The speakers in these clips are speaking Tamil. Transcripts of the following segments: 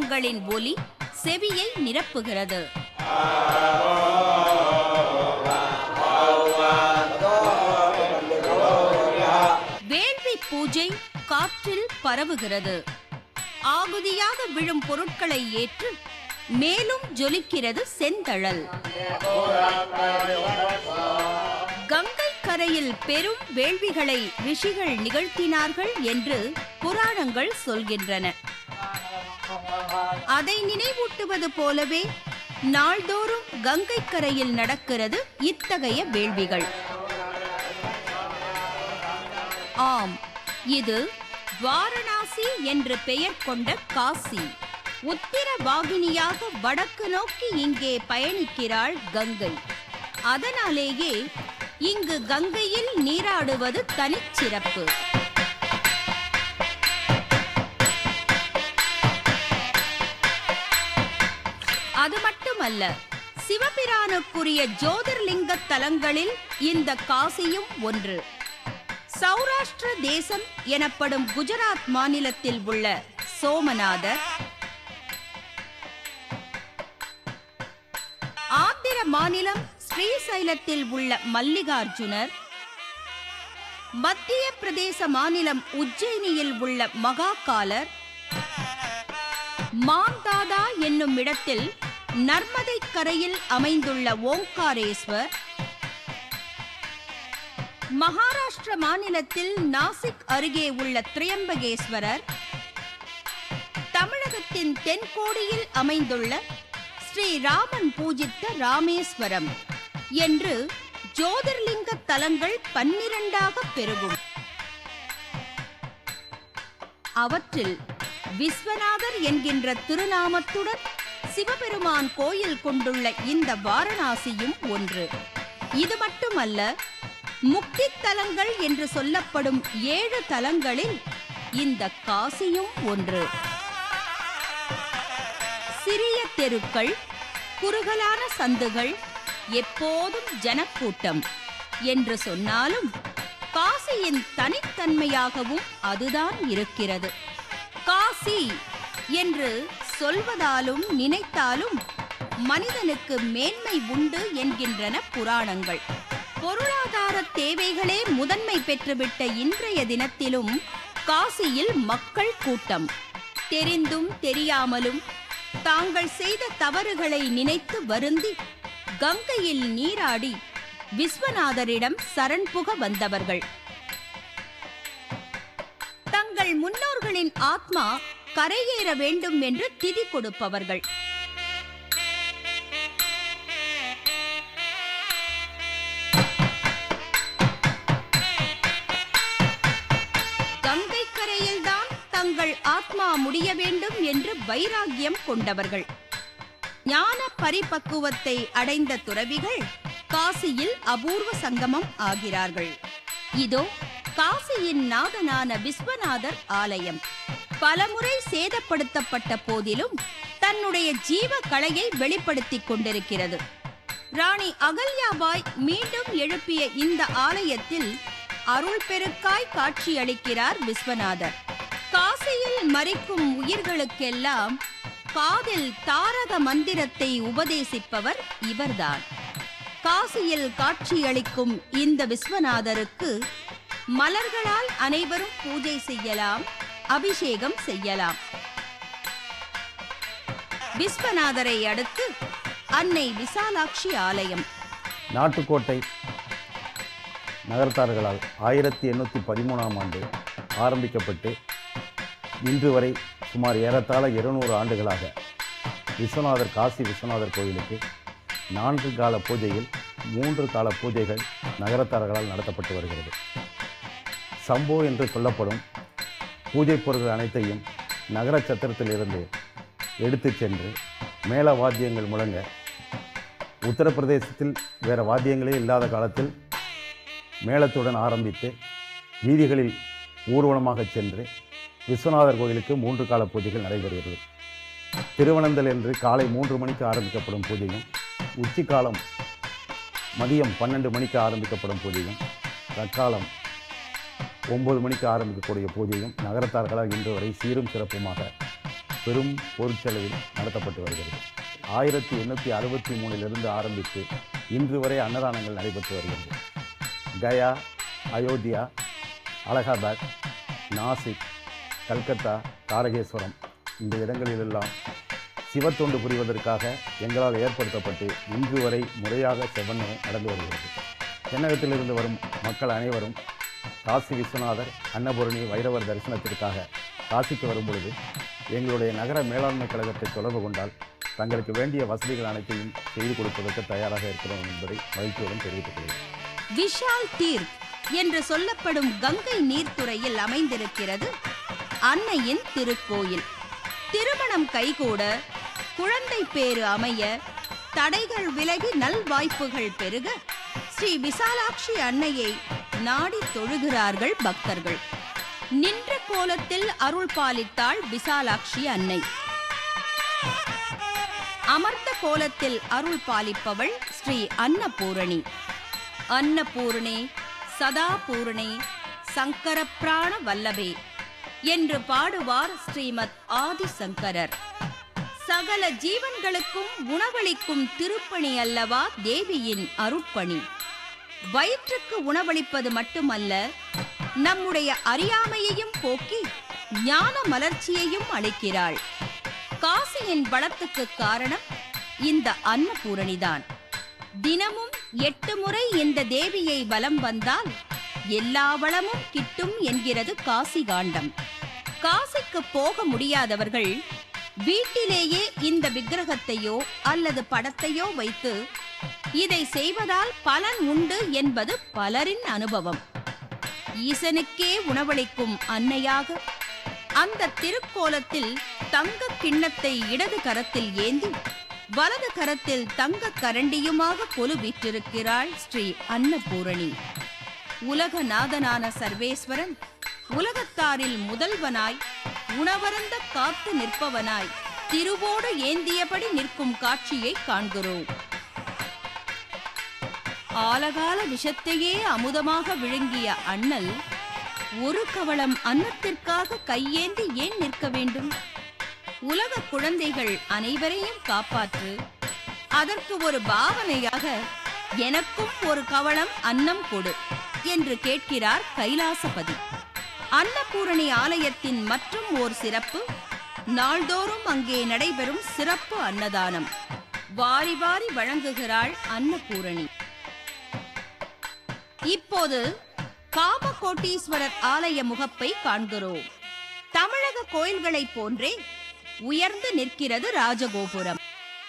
புல்லாங்குழல்களின் ஒலி செவியை நிரப்புகிறது வேள்வி பூஜை காற்றில் பரவுகிறது ஆகுதியாக விழும் பொருட்களை ஏற்று மேலும் ஜொலிக்கிறது செந்தழல் கங்கை கரையில் பெரும் வேள்விகளை ரிஷிகள் நிகழ்த்தினார்கள் என்று புராணங்கள் சொல்கின்றன அதை நினைவூட்டுவது போலவே நாள்தோறும் கங்கை கரையில் நடக்கிறது இத்தகைய வேள்விகள் ஆம் இது வாரணாசி என்று பெயர் கொண்ட காசி உத்திர வாகினியாக வடக்கு நோக்கி இங்கே பயணிக்கிறாள் கங்கை அதனாலேயே இங்கு கங்கையில் நீராடுவது தனிச்சிறப்பு அது மட்டுமல்ல சிவபிரானுக்குரிய ஜோதிர்லிங்க தலங்களில் இந்த காசியும் ஒன்று சௌராஷ்டிர தேசம் எனப்படும் குஜராத் மாநிலத்தில் உள்ள சோமநாதர் ஆந்திர மாநிலம் ஸ்ரீசைலத்தில் உள்ள மல்லிகார்ஜுனர் மத்திய பிரதேச மாநிலம் உஜ்ஜயினியில் உள்ள மகாகாலர் மாந்தாதா என்னும் இடத்தில் நர்மதை கரையில் அமைந்துள்ள ஓங்காரேஸ்வர் மகாராஷ்டிர மாநிலத்தில் நாசிக் அருகே உள்ள திரியம்பகேஸ்வரர் தமிழகத்தின் தென்கோடியில் அமைந்துள்ள ஸ்ரீ ராமன் பூஜித்த ராமேஸ்வரம் என்று ஜோதிர்லிங்க தலங்கள் பன்னிரண்டாக பெருகும் அவற்றில் விஸ்வநாதர் என்கின்ற திருநாமத்துடன் சிவபெருமான் கோயில் கொண்டுள்ள இந்த வாரணாசியும் ஒன்று இது மட்டுமல்ல முக்தி தலங்கள் என்று சொல்லப்படும் ஏழு தலங்களில் இந்த காசியும் ஒன்று சிறிய தெருக்கள் குறுகலான சந்துகள் எப்போதும் ஜனக்கூட்டம் என்று சொன்னாலும் காசியின் தனித்தன்மையாகவும் அதுதான் இருக்கிறது காசி என்று சொல்வதாலும் நினைத்தாலும் மனிதனுக்கு மேன்மை உண்டு என்கின்றன புராணங்கள் பொருளாதார தேவைகளே முதன்மை பெற்றுவிட்ட இன்றைய தினத்திலும் காசியில் மக்கள் கூட்டம் தெரிந்தும் தெரியாமலும் தாங்கள் செய்த தவறுகளை நினைத்து வருந்தி கங்கையில் நீராடி விஸ்வநாதரிடம் சரண் புக வந்தவர்கள் தங்கள் முன்னோர்களின் ஆத்மா கரையேற வேண்டும் என்று திதி கொடுப்பவர்கள் கங்கை கரையில்தான் தங்கள் ஆத்மா முடிய வேண்டும் என்று வைராக்கியம் கொண்டவர்கள் ஞான பரிபக்குவத்தை அடைந்த துறவிகள் காசியில் அபூர்வ சங்கமம் ஆகிறார்கள் இதோ காசியின் நாதனான விஸ்வநாதர் ஆலயம் பலமுறை சேதப்படுத்தப்பட்ட போதிலும் தன்னுடைய ஜீவ கலையை வெளிப்படுத்திக் கொண்டிருக்கிறது ராணி அகல்யாபாய் மீண்டும் எழுப்பிய இந்த ஆலயத்தில் அருள் பெருக்காய் காட்சியளிக்கிறார் விஸ்வநாதர் காசியில் மறிக்கும் உயிர்களுக்கெல்லாம் காதில் தாரக மந்திரத்தை உபதேசிப்பவர் இவர்தான் காசியில் காட்சியளிக்கும் இந்த விஸ்வநாதருக்கு மலர்களால் அனைவரும் பூஜை செய்யலாம் அபிஷேகம் செய்யலாம் விஸ்வநாதரை அடுத்து அன்னை விசாலாட்சி ஆலயம் நாட்டுக்கோட்டை நகரத்தார்களால் ஆயிரத்தி எண்ணூற்றி பதிமூணாம் ஆண்டு ஆரம்பிக்கப்பட்டு இன்று வரை சுமார் ஏறத்தாழ இருநூறு ஆண்டுகளாக விஸ்வநாதர் காசி விஸ்வநாதர் கோயிலுக்கு நான்கு கால பூஜையில் மூன்று கால பூஜைகள் நகரத்தார்களால் நடத்தப்பட்டு வருகிறது சம்போ என்று சொல்லப்படும் பூஜை பொருட்கள் அனைத்தையும் நகர சத்திரத்திலிருந்து எடுத்துச் சென்று மேள வாத்தியங்கள் முழங்க உத்தரப்பிரதேசத்தில் வேறு வாத்தியங்களே இல்லாத காலத்தில் மேளத்துடன் ஆரம்பித்து வீதிகளில் ஊர்வலமாக சென்று விஸ்வநாதர் கோயிலுக்கு மூன்று கால பூஜைகள் நடைபெறுகிறது திருவனந்தல் என்று காலை மூன்று மணிக்கு ஆரம்பிக்கப்படும் பூஜையும் உச்சிக்காலம் மதியம் பன்னெண்டு மணிக்கு ஆரம்பிக்கப்படும் பூஜையும் தற்காலம் ஒன்பது மணிக்கு ஆரம்பிக்கக்கூடிய பூஜையும் நகரத்தார்களால் இன்று வரை சீரும் சிறப்புமாக பெரும் பொருட்செலவில் நடத்தப்பட்டு வருகிறது ஆயிரத்தி எண்ணூற்றி அறுபத்தி மூணிலிருந்து ஆரம்பித்து இன்று வரை அன்னதானங்கள் நடைபெற்று வருகிறது கயா அயோத்தியா அலகாபாத் நாசிக் கல்கத்தா தாரகேஸ்வரம் இந்த இடங்களிலெல்லாம் சிவத்தொண்டு புரிவதற்காக எங்களால் ஏற்படுத்தப்பட்டு இன்று வரை முறையாக செவன்னு நடந்து வருகிறது தென்னகத்திலிருந்து வரும் மக்கள் அனைவரும் காசி விஸ்வநாதர் அன்னபூரணி வைரவர் தரிசனத்திற்காக காசிக்கு வரும் பொழுது எங்களுடைய நகர மேலாண்மை கழகத்தை தொடர்பு கொண்டால் தங்களுக்கு வேண்டிய வசதிகள் அனைத்தையும் செய்து கொடுப்பதற்கு தயாராக இருக்கிறோம் என்பதை மகிழ்ச்சியுடன் தெரிவித்துக் கொள்கிறேன் விஷால் தீர்த் என்று சொல்லப்படும் கங்கை நீர்த்துறையில் அமைந்திருக்கிறது அன்னையின் திருக்கோயில் திருமணம் கைகூட குழந்தை பேறு அமைய தடைகள் விலகி நல்வாய்ப்புகள் பெருக ஸ்ரீ விசாலாட்சி அன்னையை நாடி தொழுகிறார்கள் பக்தர்கள் நின்ற கோலத்தில் அருள் பாலித்தாள் விசாலாட்சி அன்னை அமர்ந்த கோலத்தில் அருள் பாலிப்பவள் ஸ்ரீ அன்னபூரணி அன்னபூர்ணே சதாபூர்ணே சங்கரப்பிராண வல்லபே என்று பாடுவார் ஸ்ரீமத் ஆதிசங்கரர் சகல ஜீவன்களுக்கும் உணவளிக்கும் திருப்பணி அல்லவா தேவியின் அருட்பணி வயிற்றுக்கு உணவளிப்பது மட்டுமல்ல நம்முடைய அறியாமையையும் போக்கி ஞான மலர்ச்சியையும் அளிக்கிறாள் காசியின் பலத்துக்கு காரணம் இந்த அன்னபூரணிதான் தினமும் எட்டு முறை இந்த தேவியை வலம் வந்தால் எல்லா வளமும் கிட்டும் என்கிறது காசி காண்டம் காசிக்கு போக முடியாதவர்கள் வீட்டிலேயே இந்த விக்கிரகத்தையோ அல்லது படத்தையோ வைத்து இதை செய்வதால் பலன் உண்டு என்பது பலரின் அனுபவம் ஈசனுக்கே உணவளிக்கும் அன்னையாக அந்த திருக்கோலத்தில் தங்க கிண்ணத்தை இடது கரத்தில் ஏந்தி வலது கரத்தில் தங்க கரண்டியுமாக கொலு வீற்றிருக்கிறாள் ஸ்ரீ அன்னபூரணி உலகநாதனான சர்வேஸ்வரன் உலகத்தாரில் முதல்வனாய் உணவருந்த காத்து நிற்பவனாய் திருவோடு ஏந்தியபடி நிற்கும் காட்சியை காண்கிறோம் ஆலகால விஷத்தையே அமுதமாக விழுங்கிய அண்ணல் ஒரு கவளம் அன்னத்திற்காக கையேந்தி ஏன் நிற்க வேண்டும் உலக குழந்தைகள் அனைவரையும் காப்பாற்று அதற்கு ஒரு பாவனையாக எனக்கும் ஒரு கவளம் அன்னம் கொடு என்று கேட்கிறார் கைலாசபதி அன்னபூரணி ஆலயத்தின் மற்றும் ஓர் சிறப்பு நாள்தோறும் அங்கே நடைபெறும் சிறப்பு அன்னதானம் வாரி வாரி வழங்குகிறாள் அன்னபூரணி இப்போது காமகோட்டீஸ்வரர் ஆலய முகப்பை காண்கிறோம் தமிழக கோயில்களைப் போன்றே உயர்ந்து நிற்கிறது ராஜகோபுரம்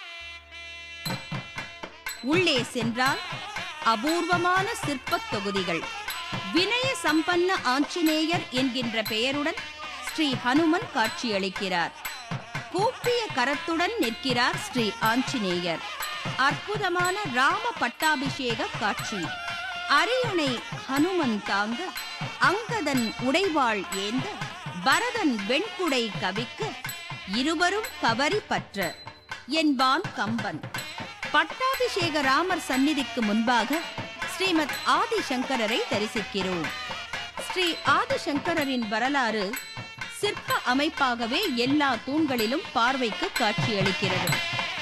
உள்ளே சென்றால் அபூர்வமான சிற்பத் தொகுதிகள் வினய சம்பன்ன ஆஞ்சநேயர் என்கின்ற பெயருடன் ஸ்ரீ ஹனுமன் காட்சியளிக்கிறார் கூப்பிய கரத்துடன் நிற்கிறார் ஸ்ரீ ஆஞ்சநேயர் அற்புதமான ராம பட்டாபிஷேக காட்சி அரியணை ஹனுமன் தாங்க அங்கதன் உடைவாள் ஏந்த பரதன் வெண்குடை கவிக்க இருவரும் கவரி பற்ற என்பான் கம்பன் பட்டாபிஷேக ராமர் சந்நிதிக்கு முன்பாக ஸ்ரீமத் ஆதிசங்கரரை தரிசிக்கிறோம் ஸ்ரீ ஆதிசங்கரரின் வரலாறு சிற்ப அமைப்பாகவே எல்லா தூண்களிலும் பார்வைக்கு காட்சியளிக்கிறது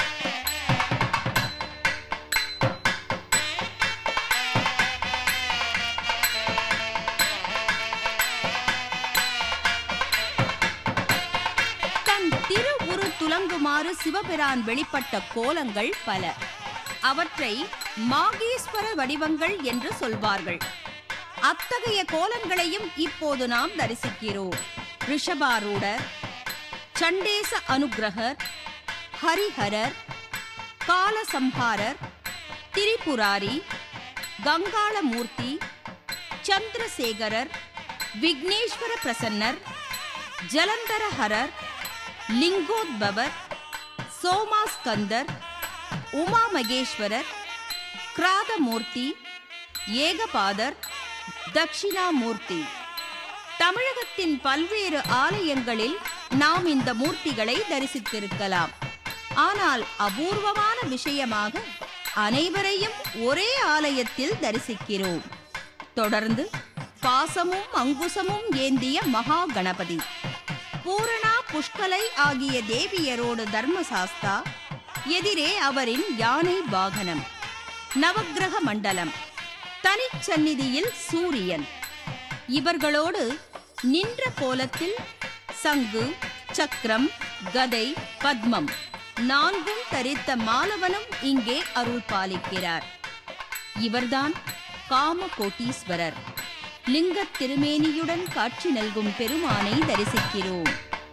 தன் திரு உரு துலங்குமாறு சிவபிரான் வெளிப்பட்ட கோலங்கள் பல அவற்றை மாகேஸ்வர வடிவங்கள் என்று சொல்வார்கள் அத்தகைய கோலங்களையும் இப்போது நாம் தரிசிக்கிறோம் ரிஷபாரூடர் சண்டேச அனுக்கிரகர் ஹரிஹரர் காலசம்ஹாரர் திரிபுராரி கங்காளமூர்த்தி சந்திரசேகரர் விக்னேஸ்வர பிரசன்னர் ஜலந்தரஹரர் லிங்கோத்பவர் சோமாஸ்கந்தர் உமா மகேஸ்வரர் கிராதமூர்த்தி ஏகபாதர் தட்சிணாமூர்த்தி தமிழகத்தின் பல்வேறு ஆலயங்களில் நாம் இந்த மூர்த்திகளை தரிசித்திருக்கலாம் ஆனால் அபூர்வமான விஷயமாக அனைவரையும் ஒரே ஆலயத்தில் தரிசிக்கிறோம் தொடர்ந்து பாசமும் அங்குசமும் ஏந்திய மகா கணபதி பூரணா புஷ்கலை ஆகிய தேவியரோடு தர்மசாஸ்தா எதிரே அவரின் யானை வாகனம் நவக்கிரக மண்டலம் தனிச்சந்நிதியில் சூரியன் இவர்களோடு நின்ற கோலத்தில் சங்கு சக்கரம் கதை பத்மம் நான்கும் தரித்த மாலவனும் இங்கே அருள் பாலிக்கிறார் இவர்தான் காம கோட்டீஸ்வரர் லிங்கத் திருமேனியுடன் காட்சி நல்கும் பெருமானை தரிசிக்கிறோம்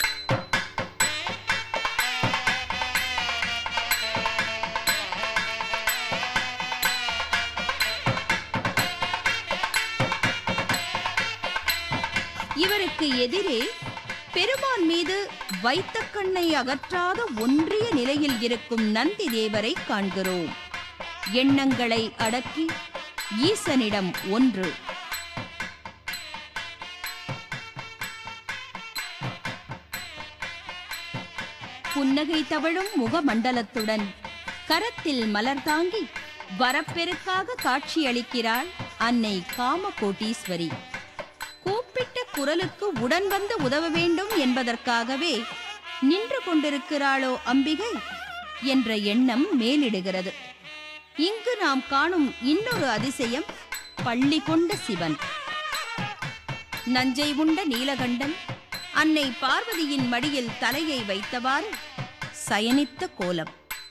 இவருக்கு எதிரே பெருமான் மீது வைத்த கண்ணை அகற்றாத ஒன்றிய நிலையில் இருக்கும் நந்தி தேவரை காண்கிறோம் எண்ணங்களை அடக்கி ஈசனிடம் ஒன்று புன்னகை தவழும் முகமண்டலத்துடன் கரத்தில் மலர் தாங்கி வரப்பெருக்காக காட்சியளிக்கிறாள் அன்னை காமகோட்டீஸ்வரி கூப்பிட்ட குரலுக்கு உடன் வந்து உதவ வேண்டும் என்பதற்காகவே நின்று கொண்டிருக்கிறாளோ அம்பிகை என்ற எண்ணம் மேலிடுகிறது இங்கு நாம் காணும் இன்னொரு அதிசயம் பள்ளி கொண்ட சிவன் நஞ்சை உண்ட நீலகண்டன் அன்னை பார்வதியின் மடியில் தலையை வைத்தவாறு சயனித்த கோலம்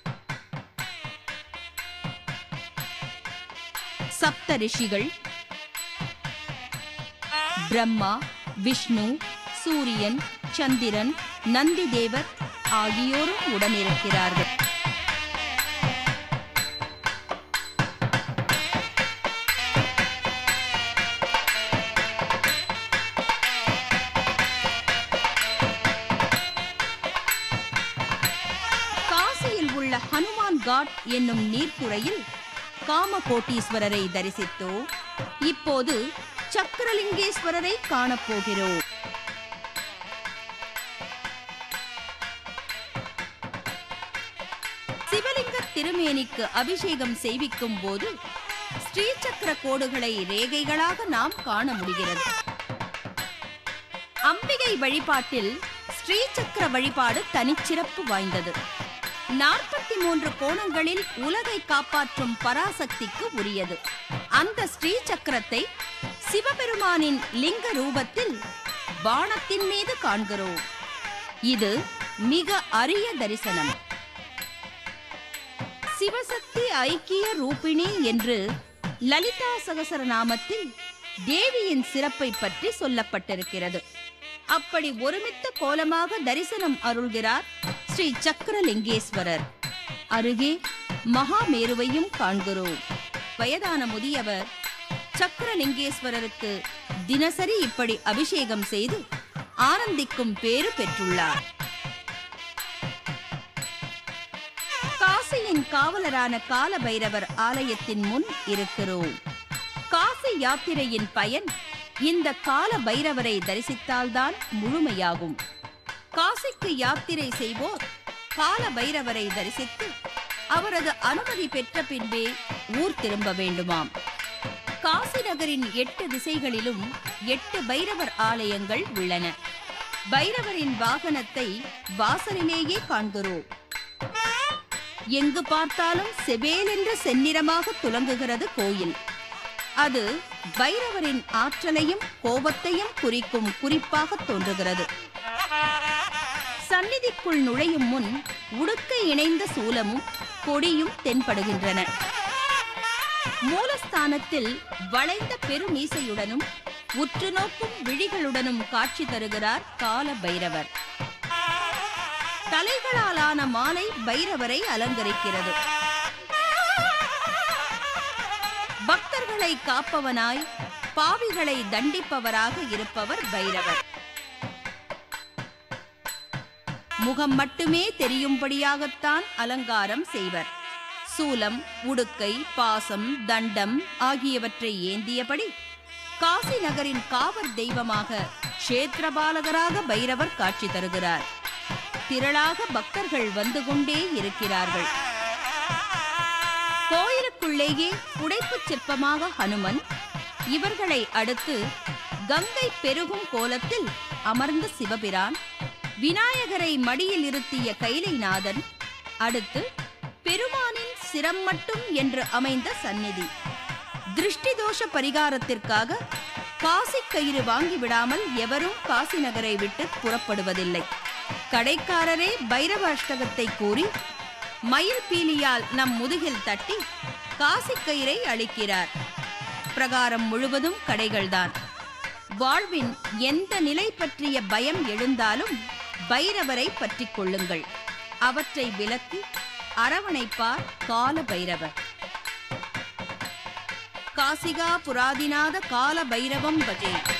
சப்த ரிஷிகள் பிரம்மா விஷ்ணு சூரியன் சந்திரன் நந்தி தேவர் ஆகியோரும் உடனிருக்கிறார்கள் காசியில் உள்ள ஹனுமான் காட் என்னும் நீர்த்துறையில் காமகோட்டீஸ்வரரை தரிசித்தோ இப்போது சக்கரலிங்கேஸ்வரரை காணப்போகிறோம் சிவலிங்க திருமேனிக்கு அபிஷேகம் செய்விக்கும் போது ஸ்ரீசக்கர கோடுகளை ரேகைகளாக நாம் காண முடிகிறது அம்பிகை வழிபாட்டில் ஸ்ரீசக்கர வழிபாடு தனிச்சிறப்பு வாய்ந்தது நாற்பத்தி மூன்று கோணங்களில் உலகை காப்பாற்றும் பராசக்திக்கு உரியது அந்த ஸ்ரீ சக்கரத்தை சிவபெருமானின் லிங்க ரூபத்தில் பாணத்தின் மீது காண்கிறோம் இது மிக அரிய தரிசனம் சிவசக்தி ஐக்கிய ரூபிணி என்று லலிதா சகசரநாமத்தில் தேவியின் சிறப்பை பற்றி சொல்லப்பட்டிருக்கிறது அப்படி ஒருமித்த கோலமாக தரிசனம் அருள்கிறார் ஸ்ரீ சக்கரலிங்கேஸ்வரர் அருகே மகாமேருவையும் காண்கிறோம் வயதான முதியவர் சக்கரலிங்கேஸ்வரருக்கு தினசரி இப்படி அபிஷேகம் செய்து ஆனந்திக்கும் பேறு பெற்றுள்ளார் காசியின் காவலரான கால பைரவர் ஆலயத்தின் முன் இருக்கிறோம் காசி யாத்திரையின் பயன் இந்த கால பைரவரை தரிசித்தால்தான் முழுமையாகும் காசிக்கு யாத்திரை செய்வோர் கால பைரவரை தரிசித்து அவரது அனுமதி பெற்ற பின்பே ஊர் திரும்ப வேண்டுமாம் காசி நகரின் எட்டு திசைகளிலும் எட்டு பைரவர் ஆலயங்கள் உள்ளன பைரவரின் வாகனத்தை வாசலிலேயே காண்கிறோம் எங்கு பார்த்தாலும் செவேலென்று செந்நிறமாக துலங்குகிறது கோயில் அது பைரவரின் ஆற்றலையும் கோபத்தையும் குறிக்கும் குறிப்பாக தோன்றுகிறது சந்நிதிக்குள் நுழையும் முன் உடுக்கை இணைந்த சூலமும் கொடியும் தென்படுகின்றன மூலஸ்தானத்தில் வளைந்த பெருமீசையுடனும் உற்று நோக்கும் விழிகளுடனும் காட்சி தருகிறார் கால பைரவர் தலைகளாலான மாலை பைரவரை அலங்கரிக்கிறது பக்தர்களை காப்பவனாய் பாவிகளை தண்டிப்பவராக இருப்பவர் பைரவர் முகம் மட்டுமே தெரியும்படியாகத்தான் அலங்காரம் செய்வர் சூலம் உடுக்கை பாசம் தண்டம் ஆகியவற்றை ஏந்தியபடி காசி நகரின் காவல் தெய்வமாக க்ஷேத்திரபாலகராக பைரவர் காட்சி தருகிறார் திரளாக பக்தர்கள் வந்து கொண்டே இருக்கிறார்கள் கோயிலுக்குள்ளேயே புடைப்புச் சிற்பமாக ஹனுமன் இவர்களை அடுத்து கங்கை பெருகும் கோலத்தில் அமர்ந்த சிவபிரான் விநாயகரை மடியில் இருத்திய கைலைநாதன் அடுத்து பெருமானின் சிரம் மட்டும் என்று அமைந்த சந்நிதி திருஷ்டி தோஷ பரிகாரத்திற்காக காசி கயிறு வாங்கி விடாமல் எவரும் காசி நகரை விட்டு புறப்படுவதில்லை கடைக்காரரே பைரவ அஷ்டகத்தை கூறி மயில் பீலியால் நம் முதுகில் தட்டி காசி கயிறை அளிக்கிறார் பிரகாரம் முழுவதும் கடைகள்தான் வாழ்வின் எந்த நிலை பற்றிய பயம் எழுந்தாலும் பைரவரை பற்றிக் கொள்ளுங்கள் அவற்றை விலக்கி அரவணைப்பார் கால பைரவர் காசிகா புராதிநாத கால பைரவம் பஜே